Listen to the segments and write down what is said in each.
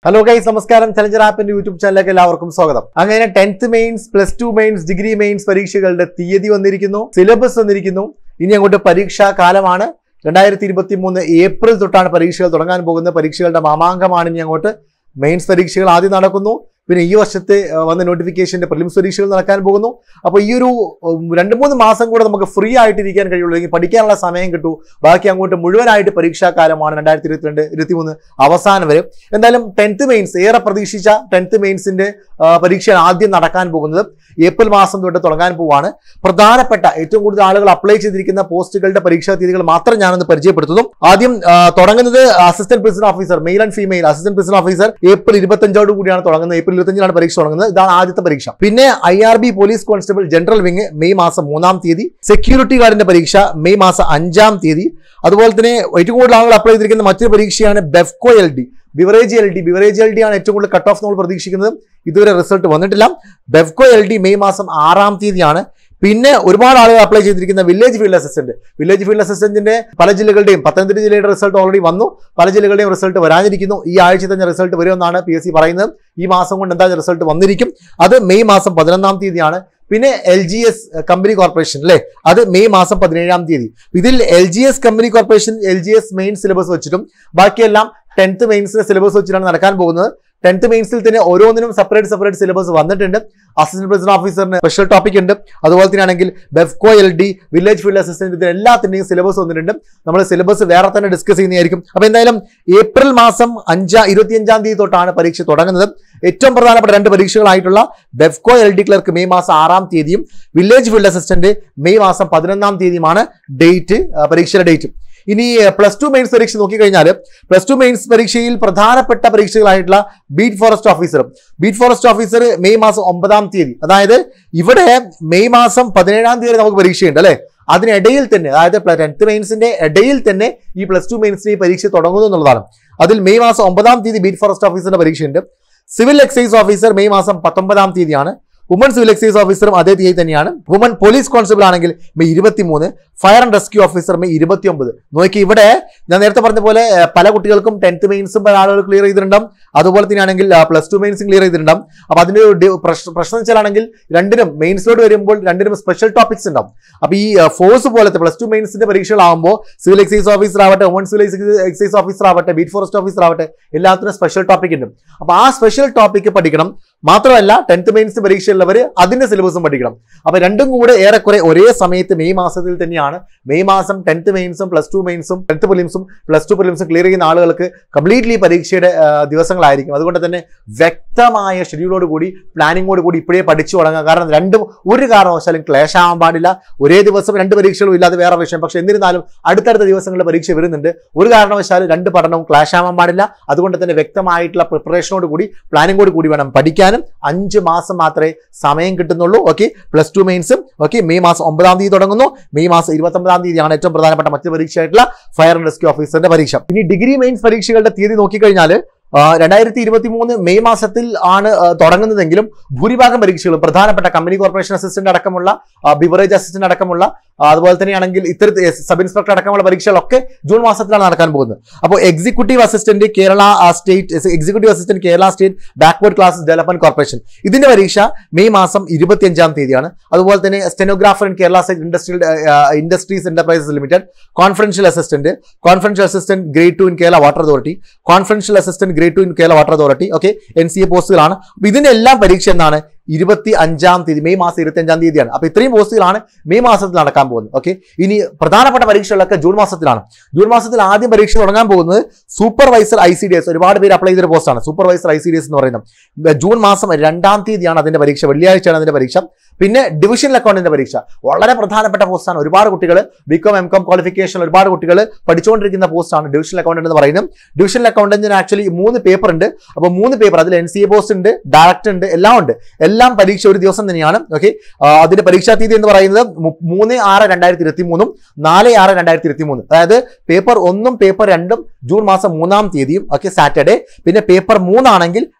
Hello guys നമസ്കാരം Challenger ആപ്പിന്റെ YouTube ചാനലിലേക്ക് എല്ലാവർക്കും സ്വാഗതം അങ്ങനെ tenth mains plus two mains degree mains പരീക്ഷകളുടെ തീയതി വന്നിരിക്കുന്നു സിലബസ് വന്നിരിക്കുന്നു ഇനി അങ്ങോട്ട് പരീക്ഷാ കാലമാണ് രണ്ടായിരത്തി ഇരുപത്തി മൂന്ന് ഏപ്രിൽ തൊട്ടാണ് പരീക്ഷകൾ തുടങ്ങാൻ പോകുന്നത് പരീക്ഷകളുടെ മാമാങ്കമാണ് ഇനി അങ്ങോട്ട് മെയിൻസ് പരീക്ഷകൾ ആദ്യം നടക്കുന്നു പിന്നെ ഈ വർഷത്തെ ആ, വന്ന നോട്ടിഫിക്കേഷന്റെ പ്രിലിംസ് പരീക്ഷകൾ നടക്കാൻ പോകുന്നു അപ്പോൾ ഈ ഒരു ഉം, രണ്ട് മൂന്ന് മാസം കൂടെ നമുക്ക് ഫ്രീ ആയിട്ട് ഇരിക്കാൻ കഴിയുള്ളൂ അല്ലെങ്കിൽ പഠിക്കാനുള്ള സമയം കിട്ടൂ ബാക്കി അങ്ങോട്ട് മുഴുവനായിട്ട് പരീക്ഷാ കാലമാണ് രണ്ടായിരത്തി ഇരുപത്തിരണ്ട് ഇരുപത്തി മൂന്ന് അവസാനം വരെ എന്തായാലും ടെൻത്ത് മെയിൻസ് ഏറെ പ്രതീക്ഷിച്ച ടെൻത്ത് മെയിൻസിന്റെ പരീക്ഷയാണ് ആദ്യം നടക്കാൻ പോകുന്നത് ഏപ്രിൽ മാസം തൊട്ട് തുടങ്ങാൻ പോവാണ് പ്രധാനപ്പെട്ട ഏറ്റവും കൂടുതൽ ആളുകൾ അപ്ലൈ ചെയ്തിരിക്കുന്ന പോസ്റ്റുകളുടെ പരീക്ഷാ തീയതികൾ മാത്രം ഞാനൊന്ന് പരിചയപ്പെടുത്തുന്നു ആദ്യം ആ, തുടങ്ങുന്നത് assistant principal officer male and female assistant principal officer April ഇരുപത്തഞ്ചോട് കൂടിയാണ് തുടങ്ങുന്നത് ഏപ്രിൽ ഇരുപത്തഞ്ചിലാണ് പരീക്ഷ തുടങ്ങുന്നത് ഇതാണ് ആദ്യത്തെ പരീക്ഷ പിന്നെ I R B police constable general wing May മാസം മൂന്നാം തീയതി സെക്യൂരിറ്റി ഗാർഡിന്റെ പരീക്ഷ മെയ് മാസം അഞ്ചാം തീയതി അതുപോലെ തന്നെ ഏറ്റവും കൂടുതൽ ആളുകൾ അപ്ലൈ ചെയ്തിരിക്കുന്ന മറ്റൊരു പരീക്ഷയാണ് Bevco L D beverage L D beverage L D ആണ് ഏറ്റവും കൂടുതൽ കട്ട് ഓഫ് നമ്മൾ പ്രതീക്ഷിക്കുന്നത് ഇതുവരെ റിസൾട്ട് വന്നിട്ടില്ല ബെഫ്കോ എൽ ഡി മെയ് മാസം ആറാം തീയതിയാണ് പിന്നെ ഒരുപാട് ആളുകൾ അപ്ലൈ ചെയ്തിരിക്കുന്ന village field assistant village field അസിസ്റ്റന്റിന്റെ പല ജില്ലകളുടെയും പത്തനംതിട്ട ജില്ലയുടെ റിസൾട്ട് ഓൾറെഡി വന്നു പല ജില്ലകളുടെയും റിസൾട്ട് വരാനിരിക്കുന്നു ഈ ആഴ്ച തന്നെ റിസൾട്ട് വരുമെന്നാണ് പി എസ് സി പറയുന്നത് ഈ മാസം കൊണ്ട് എന്തായാലും റിസൾട്ട് വന്നിരിക്കും അത് മെയ് മാസം പതിനൊന്നാം തീയതിയാണ് പിന്നെ L G S company corporation അല്ലേ അത് മെയ് മാസം പതിനേഴാം തീയതി ഇതിൽ L G S company corporation L G S main syllabus വെച്ചിട്ടും ബാക്കിയെല്ലാം ടെൻത്ത് മെയിൻസിന്റെ സിലബസ് വെച്ചിട്ടാണ് നടക്കാൻ പോകുന്നത് ടെൻത്ത് മെയിൻസിൽ തന്നെ ഓരോന്നിനും സെപ്പറേറ്റ് സെപ്പറേറ്റ് സിലബസ് വന്നിട്ടുണ്ട് അസിസ്റ്റന്റ് പ്രസിഡന്റ് ഓഫീസറിന് സ്പെഷ്യൽ ടോപ്പിക് ഉണ്ട് അതുപോലെ തന്നെ ആണെങ്കിൽ Bevco L D village field assistant ഇതിന് എല്ലാത്തിന്റെയും സിലബസ് വന്നിട്ടുണ്ട് നമ്മൾ സിലബസ് വേറെ തന്നെ ഡിസ്കസ് ചെയ്യുന്നതായിരിക്കും അപ്പൊ എന്തായാലും ഏപ്രിൽ മാസം അഞ്ചാം ഇരുപത്തിയഞ്ചാം തീയതി തൊട്ടാണ് പരീക്ഷ തുടങ്ങുന്നത് ഏറ്റവും പ്രധാനപ്പെട്ട രണ്ട് പരീക്ഷകളായിട്ടുള്ള Bevco L D clerk May മാസം ആറാം തീയതിയും വില്ലേജ് ഫീൽഡ് അസിസ്റ്റന്റ് മെയ് മാസം പതിനൊന്നാം തീയതിയുമാണ് ഡേറ്റ് പരീക്ഷയുടെ ഡേറ്റ് ഇനി പ്ലസ് ടു മെയിൻസ് പരീക്ഷ നോക്കിക്കഴിഞ്ഞാൽ പ്ലസ് ടു മെയിൻസ് പരീക്ഷയിൽ പ്രധാനപ്പെട്ട പരീക്ഷകളായിട്ടുള്ള beat forest officer beat forest officer May മാസം ഒമ്പതാം തീയതി അതായത് ഇവിടെ മെയ് മാസം പതിനേഴാം തീയതി നമുക്ക് പരീക്ഷയുണ്ട് അല്ലേ അതിനിടയിൽ തന്നെ അതായത് ടെൻത്ത് മെയിൻസിന്റെ ഇടയിൽ തന്നെ ഈ പ്ലസ് ടു മെയിൻസിന്റെ ഈ പരീക്ഷ തുടങ്ങുന്നു എന്നുള്ളതാണ് അതിൽ മെയ് മാസം ഒമ്പതാം തീയതി ബീറ്റ് ഫോറസ്റ്റ് ഓഫീസറിന്റെ പരീക്ഷയുണ്ട് സിവിൽ എക്സൈസ് ഓഫീസർ മെയ് മാസം പത്തൊമ്പതാം തീയതിയാണ് വുമൺ സിവിൽ എക്സൈസ് ഓഫീസറും അതേ തീയതി തന്നെയാണ് വുമൺ പോലീസ് കോൺസ്റ്റബിൾ ആണെങ്കിൽ മെയ് ഇരുപത്തി മൂന്ന് fire and rescue officer May ഇരുപത്തി ഒമ്പത് നോക്കി ഇവിടെ ഞാൻ നേരത്തെ പറഞ്ഞ പോലെ ഏഹ്, പല കുട്ടികൾക്കും ടെൻത്ത് മെയിൻസും പല ആളുകൾ ക്ലിയർ ചെയ്തിട്ടുണ്ടാവും അതുപോലെ തന്നെയാണെങ്കിൽ പ്ലസ് ടു മെയിൻസും ക്ലിയർ ചെയ്തിട്ടുണ്ടാവും അപ്പൊ അതിന്റെ ഒരു ഡി- പ്രശ്ന- പ്രശ്നം വെച്ചാലാണെങ്കിൽ രണ്ടിനും മെയിൻസിലോട്ട് വരുമ്പോൾ രണ്ടിനും സ്പെഷ്യൽ ടോപ്പിക്സ് ഉണ്ടാവും അപ്പൊ ഈ ഫോഴ്സ് പോലത്തെ പ്ലസ് ടു മെയിൻസിന്റെ പരീക്ഷകളാകുമ്പോൾ സിവിൽ എക്സൈസ് ഓഫീസർ ആവട്ടെ വുമൺ സിവിൽ എക്സൈസ് ഓഫീസർ ആവട്ടെ ബീറ്റ് ഫോറസ്റ്റ് ഓഫീസർ ആവട്ടെ എല്ലാത്തിനും സ്പെഷ്യൽ ടോപ്പിക് ഉണ്ട് അപ്പൊ ആ സ്പെഷ്യൽ ടോപ്പിക്ക് പഠിക്കണം മാത്രമല്ല ടെൻത്ത് മെയിൻസ് പരീക്ഷയുള്ളവർ അതിന്റെ സിലബസും പഠിക്കണം അപ്പൊ രണ്ടും കൂടെ ഏറെക്കുറെ ഒരേ സമയത്ത് മെയ് മാസത്തിൽ തന്നെയാണ് മെയ് മാസം ടെൻത്ത് മെയിൻസും പ്ലസ് ടു മെയിൻസും ടെൻത്ത് പ്രിലിംസും പ്ലസ് ടു പ്രിലിംസും ക്ലിയർ ചെയ്യുന്ന ആളുകൾക്ക് കംപ്ലീറ്റ്ലി പരീക്ഷയുടെ ആ, ദിവസങ്ങളായിരിക്കും അതുകൊണ്ട് തന്നെ വ്യക്തമായ ഷെഡ്യൂളോട് കൂടി പ്ലാനിങ്ങോട് കൂടി ഇപ്പോഴേ പഠിച്ചു തുടങ്ങുക കാരണം രണ്ടും ഒരു കാരണവശാലും ക്ലേശാവാൻ പാടില്ല ഒരേ ദിവസം രണ്ട് പരീക്ഷകളും ഇല്ലാതെ വേറെ വിഷയം പക്ഷെ എന്നിരുന്നാലും അടുത്തടുത്ത ദിവസങ്ങളിൽ പരീക്ഷ വരുന്നുണ്ട് ഒരു കാരണവശാലും രണ്ട് പഠനവും ക്ലാഷ് ആവാൻ പാടില്ല അതുകൊണ്ട് തന്നെ വ്യക്തമായിട്ടുള്ള പ്രിപ്പറേഷനോട് കൂടി പ്ലാനിങ്ങോട് കൂടി വേണം പഠിക്കാനും അഞ്ച് മാസം മാത്രമേ സമയം കിട്ടുന്നുള്ളൂ ഓക്കെ പ്ലസ് ടു മെയിൻസും ഓക്കെ മെയ് മാസം ഒമ്പതാം തീയതി തുടങ്ങുന്നു മെയ് മാസം ഇരുപത്തൊമ്പതാം തീയതിയാണ് ഏറ്റവും പ്രധാനപ്പെട്ട മറ്റു പരീക്ഷയായിട്ടുള്ള ഫയർ ആൻഡ് റെസ്ക്യൂ ഓഫീസറിന്റെ പരീക്ഷ ഇനി ഡിഗ്രി മെയിൻസ് പരീക്ഷകളുടെ തീയതി നോക്കിക്കഴിഞ്ഞാൽ രണ്ടായിരത്തി ഇരുപത്തി മൂന്ന് മെയ് മാസത്തിൽ ആണ് ആ, തുടങ്ങുന്നതെങ്കിലും ഭൂരിഭാഗം പരീക്ഷകളും പ്രധാനപ്പെട്ട കമ്പനി കോർപ്പറേഷൻ അസിസ്റ്റന്റ് അടക്കമുള്ള ബിവറേജ് അസിസ്റ്റന്റ് അടക്കമുള്ള ആ, അതുപോലെ തന്നെയാണെങ്കിൽ ഇത്തരത്തിൽ സബ് ഇൻസ്പെക്ടർ അടക്കമുള്ള പരീക്ഷകളൊക്കെ ജൂൺ മാസത്തിലാണ് നടക്കാൻ പോകുന്നത് അപ്പോൾ executive assistant Kerala state executive assistant Kerala state backward class development corporation ഇതിന്റെ പരീക്ഷ മെയ് മാസം ഇരുപത്തിയഞ്ചാം തീയതിയാണ് അതുപോലെ തന്നെ stenographer in Kerala state industrial industries enterprises limited confidential assistant confidential assistant grade two in Kerala water authority confidential assistant grade two in Kerala water authority okay N C A പോസ്റ്റുകളാണ് അപ്പൊ ഇതിന്റെ എല്ലാം പരീക്ഷ എന്നാണ് ഇരുപത്തി അഞ്ചാം തീയതി മെയ് മാസം ഇരുപത്തി അഞ്ചാം തീയതിയാണ് അപ്പൊ ഇത്രയും പോസ്റ്റുകളാണ് മെയ് മാസത്തിൽ നടക്കാൻ പോകുന്നത് ഓക്കെ ഇനി പ്രധാനപ്പെട്ട പരീക്ഷകളൊക്കെ ജൂൺ മാസത്തിലാണ് ജൂൺ മാസത്തിൽ ആദ്യം പരീക്ഷ തുടങ്ങാൻ പോകുന്നത് supervisor I C D S ഒരുപാട് പേര് അപ്ലൈ ചെയ്തൊരു പോസ്റ്റാണ് supervisor I C D S എന്ന് പറയുന്നത് ജൂൺ മാസം രണ്ടാം തീയതിയാണ് അതിന്റെ പരീക്ഷ വെള്ളിയാഴ്ചയാണ് അതിന്റെ പരീക്ഷ പിന്നെ ഡിവിഷണൽ അക്കൗണ്ടിന്റെ പരീക്ഷ വളരെ പ്രധാനപ്പെട്ട പോസ്റ്റാണ് ഒരുപാട് കുട്ടികൾ ബികോം എം കോം ക്വാളിഫിക്കേഷൻ ഒരുപാട് കുട്ടികൾ പഠിച്ചുകൊണ്ടിരിക്കുന്ന പോസ്റ്റാണ് ഡിവിഷണൽ അക്കൗണ്ടന്റ് എന്ന് പറയുന്നത് ഡിവിഷണൽ അക്കൗണ്ടന്റിന് ആക്ച്വലി മൂന്ന് പേപ്പർ ഉണ്ട് അപ്പോൾ മൂന്ന് പേപ്പർ അതിൽ എൻ സി എ പോസ്റ്റ് ഉണ്ട് ഡയറക്റ്റ് ഉണ്ട് എല്ലാം ഉണ്ട് എല്ലാം പരീക്ഷ ഒരു ദിവസം തന്നെയാണ് ഓക്കെ അതിന്റെ പരീക്ഷാ തീയതി എന്ന് പറയുന്നത് മു- മൂന്ന് ആറ് രണ്ടായിരത്തി ഇരുപത്തി മൂന്നും നാല് ആറ് രണ്ടായിരത്തി ഇരുപത്തി മൂന്ന് അതായത് പേപ്പർ ഒന്നും പേപ്പർ രണ്ടും ജൂൺ മാസം മൂന്നാം തീയതിയും ഓക്കെ സാറ്റർഡേ പിന്നെ പേപ്പർ മൂന്നാണെങ്കിൽ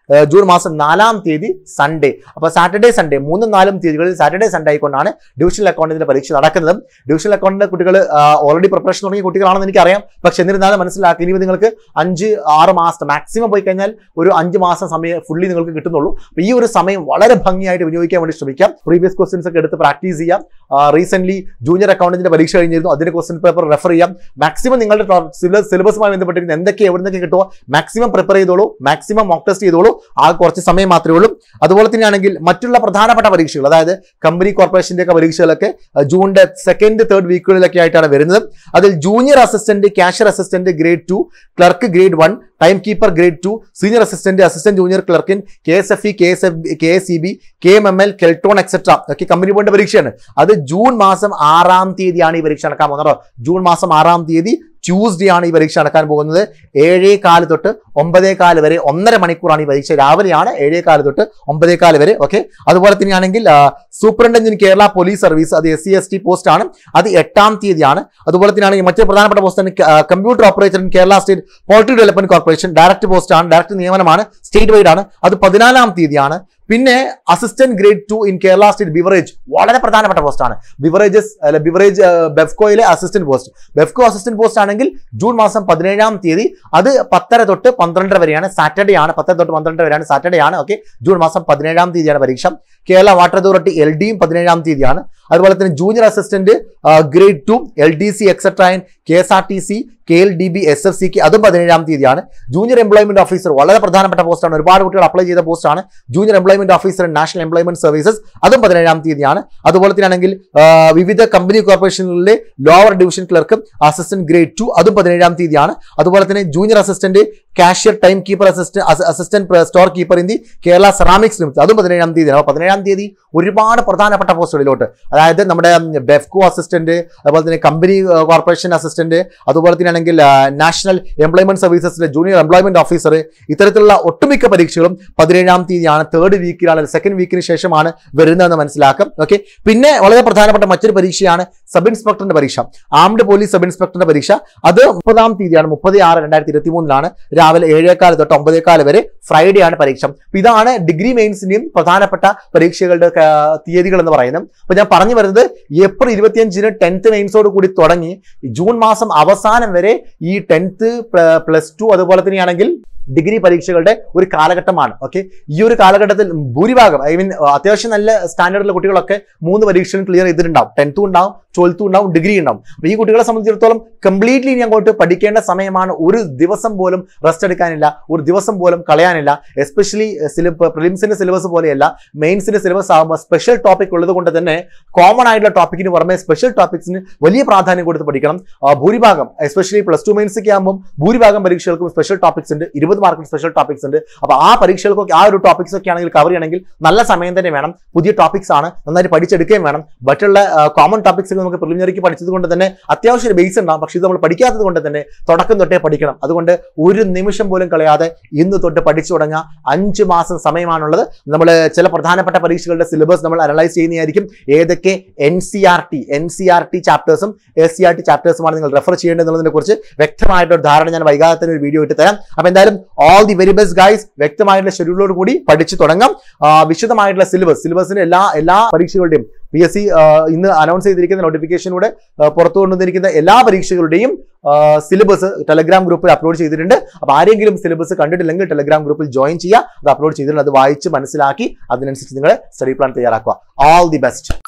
ഏഹ് ജൂൺ മാസം നാലാം തീയതി സൺഡേ അപ്പോൾ സാറ്റർഡേ സൺഡേ മൂന്നും നാലും തീയതികളിൽ സാറ്റർഡേ സൺഡേ ആയിക്കൊണ്ടാണ് ഡിവിഷണൽ അക്കൗണ്ടിന്റെ പരീക്ഷ നടക്കുന്നത് ഡിവിഷണൽ അക്കൗണ്ടിന്റെ കുട്ടികൾ ഓൾറെഡി പ്രിപ്പറേഷൻ തുടങ്ങിയ കുട്ടികളാണെന്ന് എനിക്കറിയാം പക്ഷെ എന്നിരുന്നാലും മനസ്സിലാക്കി ഇനി നിങ്ങൾക്ക് അഞ്ച് ആറ് മാസത്തെ മാക്സിമം പോയി കഴിഞ്ഞാൽ ഒരു അഞ്ച് മാസം സമയം ഫുള്ളി നിങ്ങൾക്ക് കിട്ടുന്നുള്ളൂ അപ്പോൾ ഈ ഒരു സമയം വളരെ ഭംഗിയായിട്ട് വിനിയോഗിക്കാൻ വേണ്ടി ശ്രമിക്കാം പ്രീവിയസ് ക്വസ്റ്റ്യൻസ് ഒക്കെ എടുത്ത് പ്രാക്ടീസ് ചെയ്യാം റീസെന്റ് ജൂനിയർ അക്കൗണ്ടിന്റെ പരീക്ഷ കഴിഞ്ഞിരുന്നു അതിന്റെ ക്വസ്റ്റ്യൻ പേപ്പർ റെഫർ ചെയ്യാം മാക്സിമം നിങ്ങളുടെ സിലബസുമായി ബന്ധപ്പെട്ടിരിക്കുന്ന എന്തൊക്കെ എവിടെ നിന്നൊക്കെ കിട്ടുമോ മാക്സിമം പ്രിപ്പയർ ചെയ്തോളൂ മാക്സിമം മോക്ക് ടെസ്റ്റ് ചെയ്തോളൂ ആ കുറച്ച് സമയം മാത്രമേ ഉള്ളൂ അതുപോലെ തന്നെയാണെങ്കിൽ മറ്റുള്ള പ്രധാനപ്പെട്ട പരീക്ഷകൾ അതായത് കമ്പനി കോർപ്പറേഷന്റെ ഒക്കെ പരീക്ഷകളൊക്കെ അഹ് ജൂണിന്റെ സെക്കൻഡ് തേർഡ് വീക്കുകളിലൊക്കെ ആയിട്ടാണ് വരുന്നത് അതിൽ junior assistant cashier assistant grade two clerk grade one time keeper grade two senior assistant assistant junior clerk in K S F E K S F K S E B K M M L Keltron etcetera ഒക്കെ company ബോർഡിന്റെ പരീക്ഷയാണ് അത് June മാസം ആറാം തീയതിയാണ് ഈ പരീക്ഷ നടക്കാൻ പോകുന്നത് കേട്ടോ. ജൂൺ മാസം ആറാം തീയതി ട്യൂസ്ഡേ ആണ് ഈ പരീക്ഷ നടക്കാൻ പോകുന്നത് ഏഴേ കാല് തൊട്ട് ഒമ്പതേ കാല് വരെ ഒന്നര മണിക്കൂറാണ് ഈ പരീക്ഷ രാവിലെയാണ് ഏഴേ കാല് തൊട്ട് ഒമ്പതേ കാല് വരെ ഓക്കെ അതുപോലെ തന്നെയാണെങ്കിൽ superintendent in Kerala police service അത് S C S T post ആണ് അത് എട്ടാം തീയതിയാണ് അതുപോലെ തന്നെയാണെങ്കിൽ മറ്റൊരു പ്രധാനപ്പെട്ട post computer operator in Kerala state poultry development corporation direct post ആണ് ഡയറക്ട് നിയമനമാണ് സ്റ്റേറ്റ് വൈഡ് ആണ് അത് പതിനാലാം തീയതിയാണ് പിന്നെ assistant grade two in Kerala state beverage വളരെ പ്രധാനപ്പെട്ട പോസ്റ്റാണ് ബിവറേജസ് അല്ല ബിവറേജ് ബെഫ്കോയിലെ assistant post Bevco assistant post ആണെങ്കിൽ ജൂൺ മാസം പതിനേഴാം തീയതി അത് പത്തര തൊട്ട് പന്ത്രണ്ടര വരെയാണ് സാറ്റർഡേ ആണ് പത്തര തൊട്ട് പന്ത്രണ്ടര വരെയാണ് സാറ്റർഡേ ആണ് ഓക്കെ ജൂൺ മാസം പതിനേഴാം തീയതിയാണ് പരീക്ഷ കേരള വാട്ടർ അതോറിറ്റി എൽ ഡിയും പതിനേഴാം തീയതിയാണ് അതുപോലെ തന്നെ junior assistant grade two L D C etcetera K S R T C K L D B S F സിക്ക് അതും പതിനേഴാം തീയതിയാണ് ജൂനിയർ എംപ്ലോയ്മെന്റ് ഓഫീസർ വളരെ പ്രധാനപ്പെട്ട പോസ്റ്റാണ് ഒരുപാട് കുട്ടികൾ അപ്ലൈ ചെയ്ത പോസ്റ്റാണ് junior employment officer national employment services അതും പതിനേഴാം തീയതിയാണ് അതുപോലെ തന്നെയാണെങ്കിൽ ആ, വിവിധ കമ്പനി കോർപ്പറേഷനുകളിലെ ലോവർ ഡിവിഷൻ ക്ലർക്കും അസിസ്റ്റന്റ് ഗ്രേഡ് ടു അതും പതിനേഴാം തീയതിയാണ് അതുപോലെ തന്നെ junior assistant cashier time keeper assistant assistant store keeper in the Kerala ceramics limited അതും പതിനേഴാം തീയതിയാണ് അപ്പോൾ പതിനേഴാം തീയതി ഒരുപാട് പ്രധാനപ്പെട്ട പോസ്റ്റുകളിലോട്ട് അതായത് നമ്മുടെ ബെഫ്കോ അസിസ്റ്റന്റ് അതുപോലെ തന്നെ കമ്പനി കോർപ്പറേഷൻ അസിസ്റ്റന്റ് അതുപോലെ തന്നെയാണെങ്കിൽ നാഷണൽ എംപ്ലോയ്മെന്റ് സർവീസസിലെ ജൂനിയർ എംപ്ലോയ്മെന്റ് ഓഫീസർ ഇത്തരത്തിലുള്ള ഒട്ടുമിക്ക പരീക്ഷകളും പതിനേഴാം തീയതിയാണ് തേർഡ് വീക്കിലാണ് സെക്കൻഡ് വീക്കിന് ശേഷമാണ് വരുന്നതെന്ന് മനസ്സിലാക്കാം ഓക്കെ പിന്നെ വളരെ പ്രധാനപ്പെട്ട മറ്റൊരു പരീക്ഷയാണ് സബ് ഇൻസ്പെക്ടറിന്റെ പരീക്ഷ ആംഡ് പോലീസ് സബ് ഇൻസ്പെക്ടറിന്റെ പരീക്ഷ അത് മുപ്പതാം തീയതിയാണ് മുപ്പത് ആറ് രണ്ടായിരത്തി ഇരുപത്തി മൂന്നിലാണ് രാവിലെ ഏഴേക്കാല് തൊട്ട് ഒമ്പതേക്കാല് വരെ ഫ്രൈഡേ ആണ് പരീക്ഷ അപ്പൊ ഇതാണ് ഡിഗ്രി മെയിൻസിന്റെയും പ്രധാനപ്പെട്ട പരീക്ഷകളുടെ ആ, തീയതികൾ എന്ന് പറയുന്നത് അപ്പൊ ഞാൻ പറഞ്ഞു വരുന്നത് ഏപ്രിൽ ഇരുപത്തിയഞ്ചിന് ടെൻത്ത് മെയിൻസോട് കൂടി തുടങ്ങി ഈ ജൂൺ മാസം അവസാനം വരെ ഈ ടെൻത്ത് പ്ലസ് ടു അതുപോലെ തന്നെയാണെങ്കിൽ ഡിഗ്രി പരീക്ഷകളുടെ ഒരു കാലഘട്ടമാണ് ഓക്കെ ഈ ഒരു കാലഘട്ടത്തിൽ ഭൂരിഭാഗം ഐ മീൻ അത്യാവശ്യം നല്ല സ്റ്റാൻഡേർഡിലുള്ള കുട്ടികളൊക്കെ മൂന്ന് പരീക്ഷകളും ക്ലിയർ ചെയ്തിട്ടുണ്ടാവും ടെൻത്തും ഉണ്ടാവും ട്വൽത്തും ഉണ്ടാവും ഡിഗ്രി ഉണ്ടാവും അപ്പോൾ ഈ കുട്ടികളെ സംബന്ധിച്ചിടത്തോളം കംപ്ലീറ്റ്ലി ഇനി അങ്ങോട്ട് പഠിക്കേണ്ട സമയമാണ് ഒരു ദിവസം പോലും റെസ്റ്റ് എടുക്കാനില്ല ഒരു ദിവസം പോലും കളയാനില്ല എസ്പെഷ്യലി സിലബ് പ്രിലിംസിന്റെ സിലബസ് പോലെയല്ല മെയിൻസിന്റെ സിലബസ് ആകുമ്പോൾ സ്പെഷ്യൽ ടോപ്പിക് ഉള്ളത് കൊണ്ട് തന്നെ കോമൺ ആയിട്ടുള്ള ടോപ്പിക്കിന് പുറമെ സ്പെഷ്യൽ ടോപ്പിക്സിന് വലിയ പ്രാധാന്യം കൊടുത്ത് പഠിക്കണം ആ, ഭൂരിഭാഗം എസ്പെഷ്യലി പ്ലസ് ടു മെയിൻസ് ഒക്കെ ആകുമ്പോൾ ഭൂരിഭാഗം പരീക്ഷകൾക്കും സ്പെഷ്യൽ ടോപ്പിക്സ് ഉണ്ട് ഇരുപത് മാർക്കിന് സ്പെഷ്യൽ ടോപ്പിക്സ് ഉണ്ട് അപ്പോൾ ആ പരീക്ഷകൾക്കൊക്കെ ആ ഒരു ടോപ്പിക്സ് ഒക്കെ ആണെങ്കിൽ കവർ ചെയ്യണമെങ്കിൽ നല്ല സമയം തന്നെ വേണം പുതിയ ടോപ്പിക്സ് ആണ് നന്നായിട്ട് പഠിച്ചെടുക്കുകയും വേണം മറ്റുള്ള കോമൺ ടോപ്പിക്സ് ഒക്കെ നമുക്ക് പ്രിലിമിനറിക്ക് പഠിച്ചത് കൊണ്ട് തന്നെ അത്യാവശ്യം ബേസ് ഉണ്ടാവും പക്ഷേ ഇത് നമ്മൾ പഠിക്കാത്തത് കൊണ്ട് തന്നെ തുടക്കം തൊട്ടേ പഠിക്കണം അതുകൊണ്ട് ഒരു നിമിഷം പോലും കളയാതെ ഇന്ന് തൊട്ട് പഠിച്ചു തുടങ്ങുക അഞ്ച് മാസം സമയമാണുള്ളത് നമ്മൾ ചില പ്രധാനപ്പെട്ട പരീക്ഷകളുടെ സിലബസ് നമ്മൾ അനലൈസ് ചെയ്യുന്നതായിരിക്കും ഏതൊക്കെ N C R T N C R T ചാപ്റ്റേഴ്സും എസ് സി ആർ ടി ചാപ്റ്റേഴ്സുമാണ് നിങ്ങൾ റെഫർ ചെയ്യേണ്ടതെന്നുള്ളതിനെ കുറിച്ച് വ്യക്തമായിട്ടൊരു ധാരണ ഞാൻ വൈകാതെ തന്നെ ഒരു വീഡിയോ ഇട്ട് തരാം അപ്പോൾ എന്തായാലും all the very best guys വ്യക്തമായിട്ടുള്ള ഷെഡ്യൂളോട് കൂടി പഠിച്ചു തുടങ്ങാം ആ, വിശദമായിട്ടുള്ള സിലബസ് സിലബസിന്റെ എല്ലാ എല്ലാ പരീക്ഷകളുടെയും പി എസ് സി ഇന്ന് അനൗൺസ് ചെയ്തിരിക്കുന്ന നോട്ടിഫിക്കേഷനിലൂടെ പുറത്തു കൊണ്ടുവന്നിരിക്കുന്ന എല്ലാ പരീക്ഷകളുടെയും സിലബസ് ടെലഗ്രാം ഗ്രൂപ്പിൽ അപ്ലോഡ് ചെയ്തിട്ടുണ്ട് അപ്പോൾ ആരെങ്കിലും സിലബസ് കണ്ടിട്ടില്ലെങ്കിൽ ടെലഗ്രാം ഗ്രൂപ്പിൽ ജോയിൻ ചെയ്യുക അത് അപ്ലോഡ് ചെയ്തിട്ടുണ്ട് അത് വായിച്ച് മനസ്സിലാക്കി അതിനനുസരിച്ച് നിങ്ങൾ സ്റ്റഡി പ്ലാൻ തയ്യാറാക്കുക ഓൾ ദി ബെസ്റ്റ്